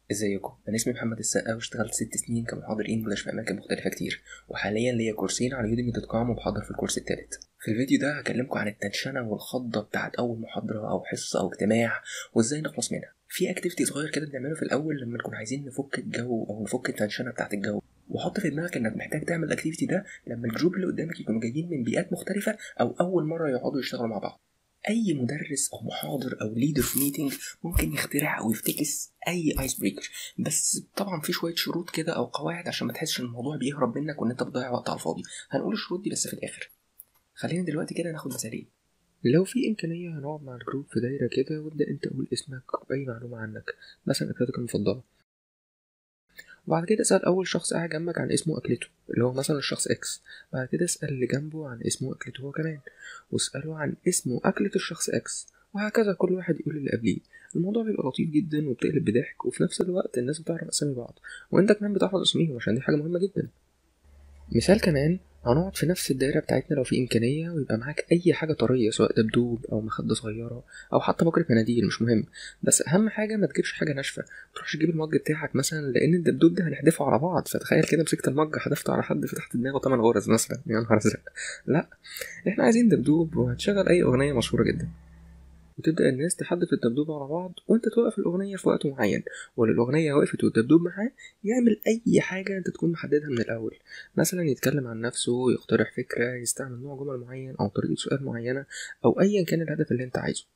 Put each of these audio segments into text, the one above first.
ازيكم انا اسمي محمد السقا واشتغلت ست سنين كمحاضر انجلش في اماكن مختلفه كتير وحاليا ليا كورسين على يوديمي دوت كوم وبحضر في الكورس التالت في الفيديو ده هكلمكم عن التنشنه والخضه بتاعت اول محاضره او حصه او اجتماع وازاي نخلص منها في اكتيفيتي صغير كده بنعمله في الاول لما نكون عايزين نفك الجو او نفك التنشنه بتاعت الجو وحط في دماغك انك محتاج تعمل الاكتيفيتي ده لما الجروب اللي قدامك يكونوا جايين من بيئات مختلفه او اول مره يقعدوا يشتغلوا مع بعض اي مدرس او محاضر او ليدر في ميتنج ممكن يخترع او يفتكس اي ايس بريكر بس طبعا في شويه شروط كده او قواعد عشان ما تحسش ان الموضوع بيهرب منك وان انت بتضيع وقت على الفاضي هنقول الشروط دي بس في الاخر خلينا دلوقتي كده ناخد مثالين لو في إمكانية هنقعد مع الجروب في دايرة كده وابدأ أنت قول اسمك وأي معلومة عنك مثلا أكلتك المفضلة وبعد كده اسأل أول شخص قاعد جنبك عن اسمه أكلته اللي هو مثلا الشخص إكس بعد كده اسأل اللي جنبه عن اسمه أكلته هو كمان واسأله عن اسمه أكلة الشخص إكس وهكذا كل واحد يقول اللي قبليه الموضوع بيبقى لطيف جدا وبتقلب بضحك وفي نفس الوقت الناس بتعرف أسامي بعض وأنت كمان بتحفظ اسميهم عشان دي حاجة مهمة جدا مثال كمان هنقعد في نفس الدايرة بتاعتنا لو في إمكانية ويبقى معاك أي حاجة طرية سواء دبدوب أو مخدة صغيرة أو حتى بكرة مناديل مش مهم بس أهم حاجة ما تجيبش حاجة ناشفة متروحش تجيب المج بتاعك مثلا لأن الدبدوب ده هنحدفه على بعض فتخيل كده مسكت المج حدفته على حد فتحت دماغه تمن غرز مثلا يا نهار أزرق لا إحنا عايزين دبدوب وهتشغل أي أغنية مشهورة جدا وتبدأ الناس تحدف الدبدوب على بعض وانت توقف الأغنية في وقت معين ولو الأغنية وقفت والدبدوب معاه يعمل أي حاجة انت تكون محددها من الأول مثلا يتكلم عن نفسه يقترح فكرة يستعمل نوع جمل معين أو طريقة سؤال معينة أو أيا كان الهدف اللي انت عايزه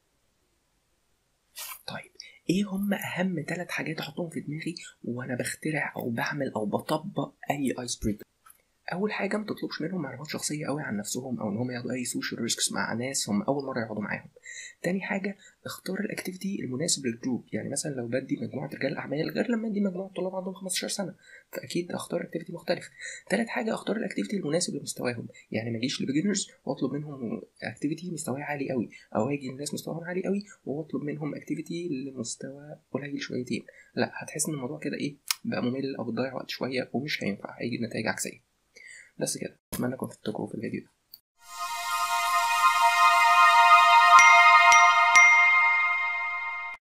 طيب ايه هم اهم ثلاث حاجات احطهم في دماغي وانا بخترع او بعمل او بطبق اي ايس بريكر اول حاجه ما تطلبش منهم معلومات شخصيه قوي عن نفسهم او ان هم ياخدوا اي سوشيال ريسكس مع ناس هم اول مره يقعدوا معاهم تاني حاجه اختار الاكتيفيتي المناسب للجروب يعني مثلا لو بدي مجموعه رجال اعمال غير لما ادي مجموعه طلاب عندهم 15 سنه فاكيد اختار اكتيفيتي مختلف تالت حاجه اختار الاكتيفيتي المناسب لمستواهم يعني ما اجيش لبيجنرز واطلب منهم اكتيفيتي مستواه عالي قوي او اجي لناس مستواهم عالي قوي واطلب منهم اكتيفيتي لمستوى قليل شويتين لا هتحس ان الموضوع كده ايه بقى ممل او بتضيع وقت شويه ومش هينفع هيجي نتائج عكسيه بس كده اتمنى اكون فدتكم في الفيديو ده